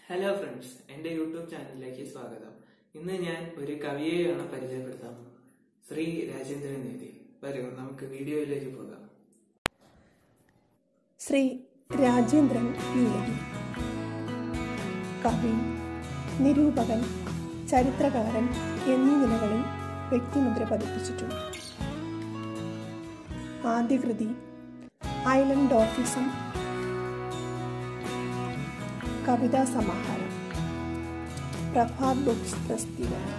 Hello friends എൻ്റെ YouTube ചാനലിലേക്ക് സ്വാഗതം ഇന്ന് ഞാൻ ഒരു കവിയെയാണ് പരിചയപ്പെടുത്താൻ പോകുന്നത്. ശ്രീ രാജേന്ദ്രൻ നേതി വരൂ നമുക്ക് വീഡിയോയിലേക്ക് പോകാം ശ്രീ രാജേന്ദ്രൻ നിയതി കവി നിരൂപകൻ ചരിത്രകാരൻ എന്നീ നിലകളിൽ വ്യക്തിമുദ്ര പതിപ്പിച്ചിട്ടുണ്ട് ആദ്യ കൃതി ഐലൻഡ് ഓഫീസം കവിതാ സമാഹാരം പ്രഭാത് ബുക്സ് പ്രസിദ്ധീകരണം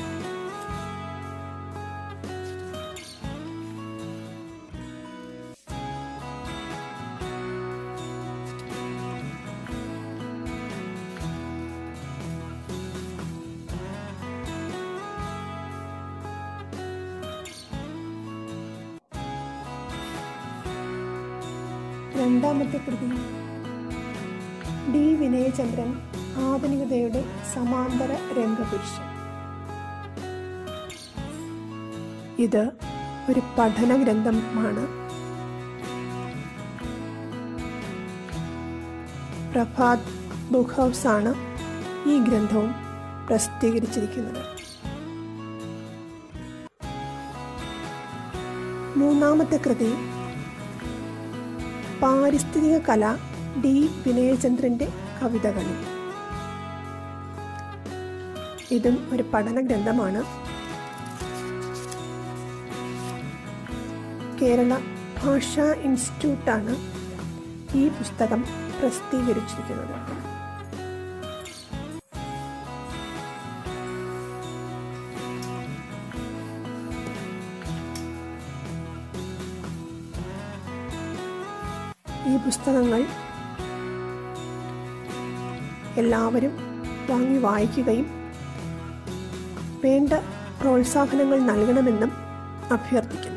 രണ്ടാമത്തെ കൃതി ഡി വിനയചന്ദ്രൻ ആധുനികതയുടെ സമാന്തര രംഗപുരുഷൻ ഇത് ഒരു പഠന ഗ്രന്ഥമാണ് പ്രഭാത് ബുക്ക് ഹൗസ് ആണ് ഈ ഗ്രന്ഥവും പ്രസിദ്ധീകരിച്ചിരിക്കുന്നത് മൂന്നാമത്തെ കൃതി പാരിസ്ഥിതിക കല ഡി വിനയചന്ദ്രന്റെ കവിതകളിൽ ഇതും ഒരു പഠന ഗ്രന്ഥമാണ് കേരള ഭാഷാ ഇൻസ്റ്റിറ്റ്യൂട്ടാണ് ഈ പുസ്തകം പ്രസിദ്ധീകരിച്ചിരിക്കുന്നത് ഈ പുസ്തകങ്ങൾ എല്ലാവരും വാങ്ങി വായിക്കുകയും വേണ്ട പ്രോത്സാഹനങ്ങൾ നൽകണമെന്നും അഭ്യർത്ഥിക്കുന്നു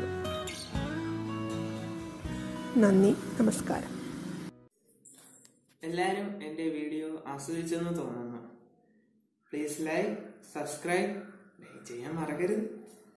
നന്ദി നമസ്കാരം എല്ലാവരും എൻ്റെ വീഡിയോ ആസ്വദിച്ചെന്ന് തോന്നുന്നു പ്ലീസ് ലൈക്ക് സബ്സ്ക്രൈബ് ലൈക്ക് ചെയ്യാൻ മറക്കരുത്